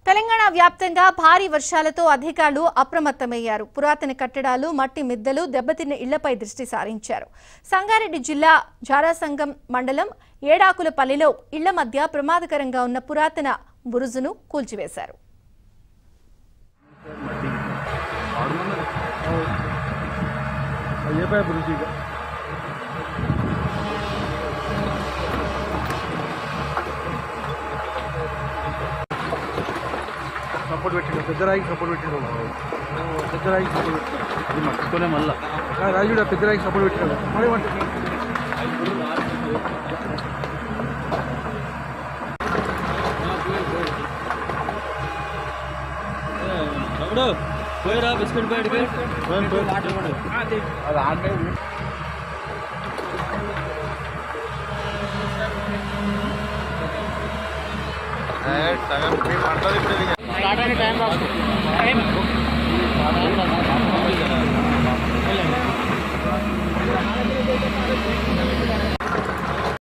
తెలంగాణ వ్యాప్తంగా భారీ వర్షాలతో అధికారులు అప్రమత్తమయ్యారు పురాతన కట్టడాలు మట్టి మిద్దెలు దెబ్బతిన్న ఇళ్లపై దృష్టి సారించారు సంగారెడ్డి జిల్లా జారాసంగం మండలం ఏడాకులపల్లిలో ఇళ్ల మధ్య ప్రమాదకరంగా ఉన్న పురాతన బురుజును కూల్చివేశారు ये पे ब्रिज का సపోర్ట్ పెట్టిండు పెద్ద రాయికి సపోర్ట్ పెట్టిండు పెద్ద రాయికి సపోర్ట్ పెట్టిండు అది మట్టుకోలే మళ్ళా ఆ రాయి కూడా పెద్ద రాయికి సపోర్ట్ పెట్టినాడు మరి వంట తమ్ముడు పోయిరా బిస్కెట్ బయటకి అది ఆడే స్టార్ట్ అయిన టైం